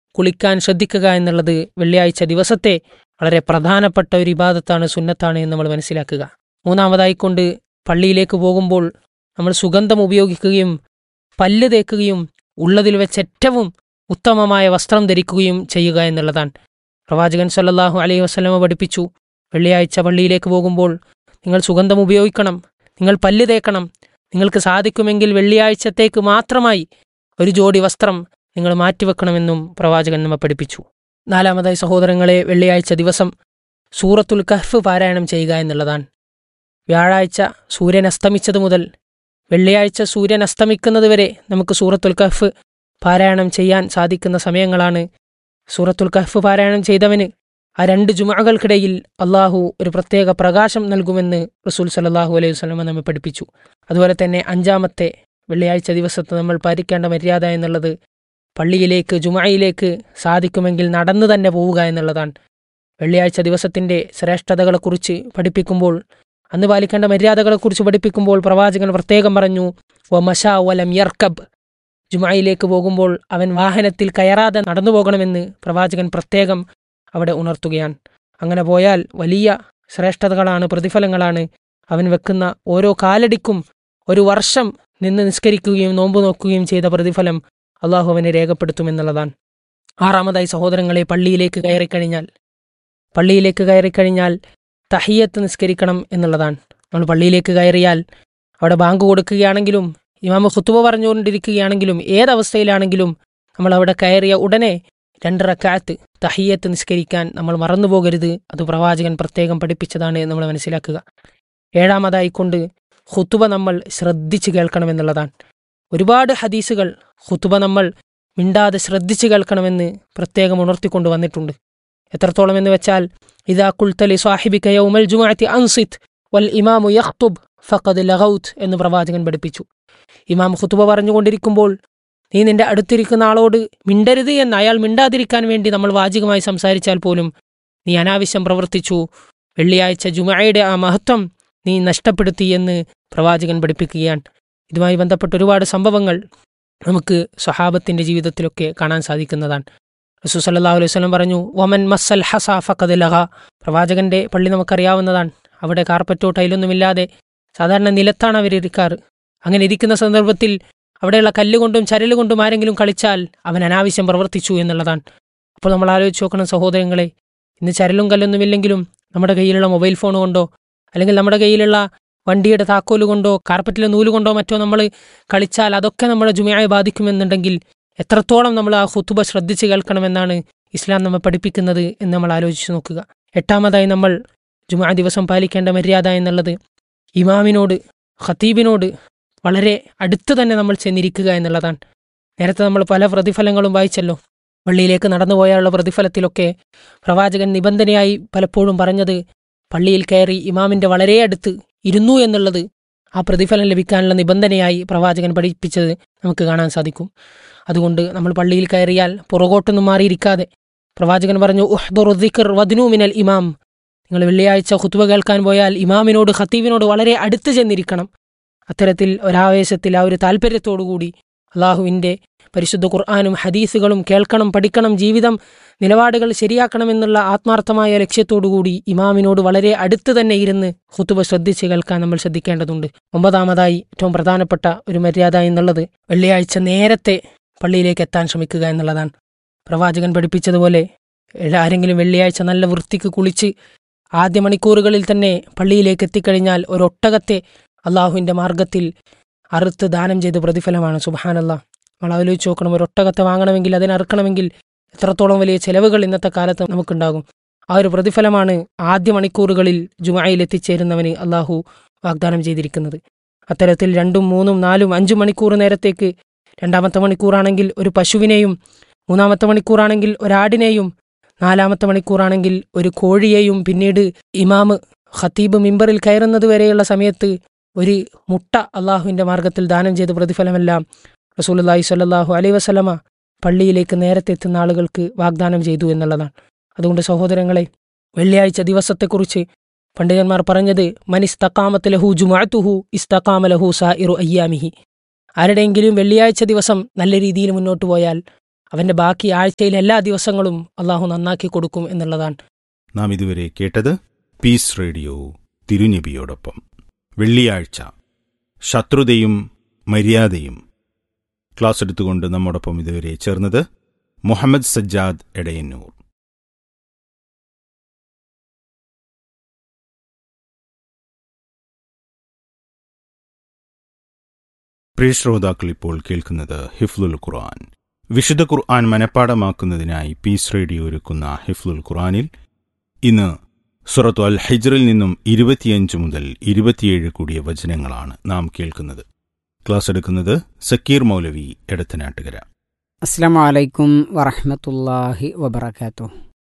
കുളിക്കാൻ ശ്രദ്ധിക്കുക എന്നുള്ളത് വെള്ളിയാഴ്ച ദിവസത്തെ വളരെ പ്രധാനപ്പെട്ട ഒരു ഇബാദത്താണ് സുന്നത്താണ് എന്ന് നമ്മൾ മനസ്സിലാക്കുക മൂന്നാമതായിക്കൊണ്ട് പള്ളിയിലേക്ക് പോകുമ്പോൾ നമ്മൾ സുഗന്ധം ഉപയോഗിക്കുകയും പല്ല് തേക്കുകയും ഉള്ളതിൽ വെച്ച് ഏറ്റവും ഉത്തമമായ വസ്ത്രം ധരിക്കുകയും ചെയ്യുക എന്നുള്ളതാണ് പ്രവാചകൻ സല്ലല്ലാഹു അലൈഹി വസല്ലമ പഠിപ്പിച്ചു വെള്ളിയാഴ്ച പള്ളിയിലേക്ക് പോകുമ്പോൾ നിങ്ങൾ സുഗന്ധം ഉപയോഗിക്കണം നിങ്ങൾ പല്ല് തേക്കണം നിങ്ങൾക്ക് സാധിക്കുമെങ്കിൽ വെള്ളിയാഴ്ചത്തേക്ക് മാത്രമായി ഒരു ജോഡി വസ്ത്രം നിങ്ങൾ മാറ്റിവെക്കണമെന്നും പ്രവാചകൻ നമ്മെ പഠിപ്പിച്ചു നാലാമതായി സഹോദരങ്ങളെ വെള്ളിയാഴ്ച ദിവസം സൂറത്തുൽ കഹ്ഫ് പാരായണം ചെയ്യുക എന്നുള്ളതാണ് വ്യാഴാഴ്ച സൂര്യൻ അസ്തമിച്ചത് മുതൽ വെള്ളിയാഴ്ച സൂര്യൻ അസ്തമിക്കുന്നത് വരെ നമുക്ക് സൂറത്തുൽ കഹ്ഫ് പാരായണം ചെയ്യാൻ സാധിക്കുന്ന സമയങ്ങളാണ് സൂറത്തുൽ കഹ്ഫ് പാരായണം ചെയ്തവന് ആ രണ്ട് ജുമകൾക്കിടയിൽ അള്ളാഹു ഒരു പ്രത്യേക പ്രകാശം നൽകുമെന്ന് റസൂൽ സല്ലാഹു അലൈഹി വസ്ലമ നമ്മെ പഠിപ്പിച്ചു അതുപോലെ തന്നെ അഞ്ചാമത്തെ വെള്ളിയാഴ്ച ദിവസത്തെ നമ്മൾ പാലിക്കേണ്ട മര്യാദ എന്നുള്ളത് പള്ളിയിലേക്ക് ജുമയിലേക്ക് സാധിക്കുമെങ്കിൽ നടന്നു തന്നെ പോവുക എന്നുള്ളതാണ് വെള്ളിയാഴ്ച ദിവസത്തിൻ്റെ ശ്രേഷ്ഠതകളെക്കുറിച്ച് പഠിപ്പിക്കുമ്പോൾ അന്ന് പാലിക്കേണ്ട മര്യാദകളെക്കുറിച്ച് പഠിപ്പിക്കുമ്പോൾ പ്രവാചകൻ പ്രത്യേകം പറഞ്ഞു വ മഷാ വലം യർക്കബ് ജുമായിലേക്ക് പോകുമ്പോൾ അവൻ വാഹനത്തിൽ കയറാതെ നടന്നു പോകണമെന്ന് പ്രവാചകൻ പ്രത്യേകം അവിടെ ഉണർത്തുകയാണ് അങ്ങനെ പോയാൽ വലിയ ശ്രേഷ്ഠതകളാണ് പ്രതിഫലങ്ങളാണ് അവൻ വെക്കുന്ന ഓരോ കാലടിക്കും ഒരു വർഷം നിന്ന് നിസ്കരിക്കുകയും നോമ്പ് നോക്കുകയും ചെയ്ത പ്രതിഫലം അള്ളാഹു അവനെ രേഖപ്പെടുത്തുമെന്നുള്ളതാണ് ആറാമതായി സഹോദരങ്ങളെ പള്ളിയിലേക്ക് കയറിക്കഴിഞ്ഞാൽ പള്ളിയിലേക്ക് കയറിക്കഴിഞ്ഞാൽ തഹിയത്ത് നിസ്കരിക്കണം എന്നുള്ളതാണ് നമ്മൾ പള്ളിയിലേക്ക് കയറിയാൽ അവിടെ ബാങ്ക് കൊടുക്കുകയാണെങ്കിലും ഇമാമ ഖുത്തുബ പറഞ്ഞുകൊണ്ടിരിക്കുകയാണെങ്കിലും ഏതവസ്ഥയിലാണെങ്കിലും നമ്മൾ അവിടെ കയറിയ ഉടനെ രണ്ട് റക്കാത്ത് തഹിയത്ത് നിസ്കരിക്കാൻ നമ്മൾ മറന്നു പോകരുത് അത് പ്രവാചകൻ പ്രത്യേകം പഠിപ്പിച്ചതാണ് എന്ന് നമ്മൾ മനസ്സിലാക്കുക ഏഴാമതായിക്കൊണ്ട് ഖുത്തുബ നമ്മൾ ശ്രദ്ധിച്ച് കേൾക്കണമെന്നുള്ളതാണ് ഒരുപാട് ഹദീസുകൾ ഖുത്തുബ നമ്മൾ മിണ്ടാതെ ശ്രദ്ധിച്ച് കേൾക്കണമെന്ന് പ്രത്യേകം ഉണർത്തിക്കൊണ്ട് വന്നിട്ടുണ്ട് എത്രത്തോളം എന്ന് വെച്ചാൽ ഇതാ കുൽത്തലി സാഹിബിക യൗമൽ ജുമാഅത്തി അൻസിത്ത് വൽ ഇമാമു യഖ്തുബ് ഫഖദ് ലഗൗത്ത് എന്ന് പ്രവാചകൻ പഠിപ്പിച്ചു ഇമാം ഖുത്തുബ പറഞ്ഞുകൊണ്ടിരിക്കുമ്പോൾ നീ നിന്റെ അടുത്തിരിക്കുന്ന ആളോട് മിണ്ടരുത് എന്ന് അയാൾ മിണ്ടാതിരിക്കാൻ വേണ്ടി നമ്മൾ വാചികമായി സംസാരിച്ചാൽ പോലും നീ അനാവശ്യം പ്രവർത്തിച്ചു വെള്ളിയാഴ്ച ജുമയുടെ ആ മഹത്വം നീ നഷ്ടപ്പെടുത്തി എന്ന് പ്രവാചകൻ പഠിപ്പിക്കുകയാണ് ഇതുമായി ബന്ധപ്പെട്ട ഒരുപാട് സംഭവങ്ങൾ നമുക്ക് സ്വഹാബത്തിന്റെ ജീവിതത്തിലൊക്കെ കാണാൻ സാധിക്കുന്നതാണ് റസൂ സല്ലാഹു അലൈഹി സ്വലം പറഞ്ഞു വമൻ മസ്സൽ ഹസ ഫഖദ് ലഹ പ്രവാചകന്റെ പള്ളി നമുക്കറിയാവുന്നതാണ് അവിടെ കാർപ്പറ്റോ ടൈലൊന്നുമില്ലാതെ സാധാരണ നിലത്താണ് അവരിരിക്കാറ് അങ്ങനെ ഇരിക്കുന്ന സന്ദർഭത്തിൽ അവിടെയുള്ള കല്ലുകൊണ്ടും ചരലുകൊണ്ടും ആരെങ്കിലും കളിച്ചാൽ അവൻ അനാവശ്യം പ്രവർത്തിച്ചു എന്നുള്ളതാണ് അപ്പോൾ നമ്മൾ ആലോചിച്ച് നോക്കണം സഹോദരങ്ങളെ ഇന്ന് ചരലും കല്ലൊന്നുമില്ലെങ്കിലും നമ്മുടെ കയ്യിലുള്ള മൊബൈൽ ഫോൺ കൊണ്ടോ അല്ലെങ്കിൽ നമ്മുടെ കയ്യിലുള്ള വണ്ടിയുടെ താക്കോല് കൊണ്ടോ കാർപ്പറ്റിലെ നൂല് കൊണ്ടോ മറ്റോ നമ്മൾ കളിച്ചാൽ അതൊക്കെ നമ്മുടെ ജുമയായി ബാധിക്കുമെന്നുണ്ടെങ്കിൽ എത്രത്തോളം നമ്മൾ ആ ഹുത്തുബ ശ്രദ്ധിച്ച് കേൾക്കണമെന്നാണ് ഇസ്ലാം നമ്മെ പഠിപ്പിക്കുന്നത് എന്ന് നമ്മൾ ആലോചിച്ച് നോക്കുക എട്ടാമതായി നമ്മൾ ജുമാ ദിവസം പാലിക്കേണ്ട മര്യാദ എന്നുള്ളത് ഇമാമിനോട് ഖത്തീബിനോട് വളരെ അടുത്ത് തന്നെ നമ്മൾ ചെന്നിരിക്കുക എന്നുള്ളതാണ് നേരത്തെ നമ്മൾ പല പ്രതിഫലങ്ങളും വായിച്ചല്ലോ പള്ളിയിലേക്ക് നടന്നു പോയാലുള്ള പ്രതിഫലത്തിലൊക്കെ പ്രവാചകൻ നിബന്ധനയായി പലപ്പോഴും പറഞ്ഞത് പള്ളിയിൽ കയറി ഇമാമിന്റെ വളരെ അടുത്ത് ഇരുന്നു എന്നുള്ളത് ആ പ്രതിഫലം ലഭിക്കാനുള്ള നിബന്ധനയായി പ്രവാചകൻ പഠിപ്പിച്ചത് നമുക്ക് കാണാൻ സാധിക്കും അതുകൊണ്ട് നമ്മൾ പള്ളിയിൽ കയറിയാൽ പുറകോട്ടൊന്നും മാറിയിരിക്കാതെ പ്രവാചകൻ പറഞ്ഞു ഉഹ്ദുറുദ്ദിഖർ വദ്നൂമിനൽ ഇമാം നിങ്ങൾ വെള്ളിയാഴ്ച ഖുത്ബ കേൾക്കാൻ പോയാൽ ഇമാമിനോട് ഖത്തീബിനോട് വളരെ അടുത്ത് ചെന്നിരിക്കണം അത്തരത്തിൽ ഒരാവേശത്തിൽ ആ ഒരു താല്പര്യത്തോടുകൂടി അള്ളാഹുവിൻ്റെ പരിശുദ്ധ ഖുർആാനും ഹദീസുകളും കേൾക്കണം പഠിക്കണം ജീവിതം നിലപാടുകൾ ശരിയാക്കണമെന്നുള്ള ആത്മാർത്ഥമായ ലക്ഷ്യത്തോടുകൂടി ഇമാമിനോട് വളരെ അടുത്ത് തന്നെ ഇരുന്ന് ഹുത്തുബ ശ്രദ്ധിച്ച് കേൾക്കാൻ നമ്മൾ ശ്രദ്ധിക്കേണ്ടതുണ്ട് ഒമ്പതാമതായി ഏറ്റവും പ്രധാനപ്പെട്ട ഒരു മര്യാദ എന്നുള്ളത് വെള്ളിയാഴ്ച നേരത്തെ പള്ളിയിലേക്ക് എത്താൻ ശ്രമിക്കുക എന്നുള്ളതാണ് പ്രവാചകൻ പഠിപ്പിച്ചതുപോലെ ആരെങ്കിലും വെള്ളിയാഴ്ച നല്ല വൃത്തിക്ക് കുളിച്ച് ആദ്യ മണിക്കൂറുകളിൽ തന്നെ പള്ളിയിലേക്ക് എത്തിക്കഴിഞ്ഞാൽ ഒരൊട്ടകത്തെ അള്ളാഹുവിൻ്റെ മാർഗത്തിൽ അറുത്ത് ദാനം ചെയ്ത പ്രതിഫലമാണ് സുബഹാനല്ല നമ്മൾ ആലോചിച്ച് നോക്കണം ഒരു ഒട്ടകത്തെ വാങ്ങണമെങ്കിൽ അതിനെ അറുക്കണമെങ്കിൽ എത്രത്തോളം വലിയ ചെലവുകൾ ഇന്നത്തെ കാലത്ത് നമുക്കുണ്ടാകും ആ ഒരു പ്രതിഫലമാണ് ആദ്യ മണിക്കൂറുകളിൽ ജുമായിൽ എത്തിച്ചേരുന്നവന് അള്ളാഹു വാഗ്ദാനം ചെയ്തിരിക്കുന്നത് അത്തരത്തിൽ രണ്ടും മൂന്നും നാലും അഞ്ചും മണിക്കൂർ നേരത്തേക്ക് രണ്ടാമത്തെ മണിക്കൂറാണെങ്കിൽ ഒരു പശുവിനെയും മൂന്നാമത്തെ മണിക്കൂറാണെങ്കിൽ ഒരാടിനെയും നാലാമത്തെ മണിക്കൂറാണെങ്കിൽ ഒരു കോഴിയെയും പിന്നീട് ഇമാമ് ഖത്തീബ് മിമ്പറിൽ കയറുന്നത് വരെയുള്ള സമയത്ത് ഒരു മുട്ട അള്ളാഹുവിൻ്റെ മാർഗത്തിൽ ദാനം ചെയ്ത പ്രതിഫലമെല്ലാം റസൂലുല്ലാഹി സ്വല്ലല്ലാഹു അലൈ വസലമ പള്ളിയിലേക്ക് നേരത്തെ എത്തുന്ന ആളുകൾക്ക് വാഗ്ദാനം ചെയ്തു എന്നുള്ളതാണ് അതുകൊണ്ട് സഹോദരങ്ങളെ വെള്ളിയാഴ്ച ദിവസത്തെക്കുറിച്ച് പണ്ഡിതന്മാർ പറഞ്ഞത് മനിസ്തക്കാമത്ത് ലഹു ജുമാത്തുഹു ഇസ്തക്കാമ ലഹു സാ ഇറു അയ്യാമിഹി ആരുടെയെങ്കിലും വെള്ളിയാഴ്ച ദിവസം നല്ല രീതിയിൽ മുന്നോട്ട് പോയാൽ അവൻ്റെ ബാക്കി ആഴ്ചയിലെ എല്ലാ ദിവസങ്ങളും അള്ളാഹു നന്നാക്കി കൊടുക്കും എന്നുള്ളതാണ് നാം ഇതുവരെ കേട്ടത് പീസ് റേഡിയോ തിരുനബിയോടൊപ്പം വെള്ളിയാഴ്ച ശത്രുതയും മര്യാദയും ക്ലാസ് എടുത്തുകൊണ്ട് നമ്മോടൊപ്പം ഇതുവരെ ചേർന്നത് മുഹമ്മദ് സജ്ജാദ് എടയന്നൂർ പ്രിയ ശ്രോതാക്കൾ ഇപ്പോൾ കേൾക്കുന്നത് ഹിഫ്ലുൽ ഖുർആൻ വിശുദ്ധ ഖുർആൻ മനഃപ്പാടമാക്കുന്നതിനായി പീസ് റേഡിയോ ഒരുക്കുന്ന ഹിഫ്ലുൽ ഖുർആനിൽ ഇന്ന് സുറത്തു അൽ ഹൈജറിൽ നിന്നും ഇരുപത്തിയഞ്ച് മുതൽ ഇരുപത്തിയേഴ് കൂടിയ വചനങ്ങളാണ് നാം കേൾക്കുന്നത് ക്ലാസ് എടുക്കുന്നത് സക്കീർ മൗലവി എടത്തനാട്ടുകര അസ്സാം വലൈക്കും വറഹമത്തല്ലാഹി വബർക്കാത്തു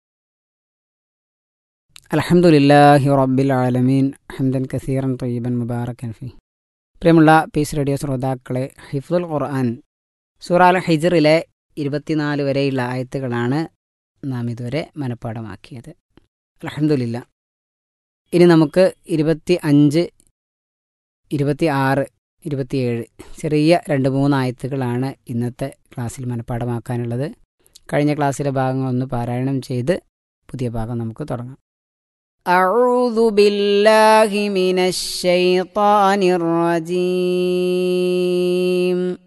അലഹമുല്ലാഹി റബ്ബിൽ ആലമീൻ ഹംദൻ കസീറൻ തൊയ്യബൻ മുബാറക്കൻ ഫി പ്രിയമുള്ള പീസ് റേഡിയോ ശ്രോതാക്കളെ ഹിഫ്ദുൽ ഖുർആൻ സൂറാൽ ഹിജറിലെ ഇരുപത്തിനാല് വരെയുള്ള ആയത്തുകളാണ് നാം ഇതുവരെ മനഃപ്പാടമാക്കിയത് അലഹമുല്ല ഇനി നമുക്ക് ഇരുപത്തി അഞ്ച് ഇരുപത്തി ആറ് ഇരുപത്തിയേഴ് ചെറിയ രണ്ട് മൂന്ന് ആയത്തുകളാണ് ഇന്നത്തെ ക്ലാസ്സിൽ മനഃപ്പാടമാക്കാനുള്ളത് കഴിഞ്ഞ ക്ലാസ്സിലെ ഭാഗങ്ങളൊന്ന് പാരായണം ചെയ്ത് പുതിയ ഭാഗം നമുക്ക് തുടങ്ങാം أعوذ بالله من الشيطان الرجيم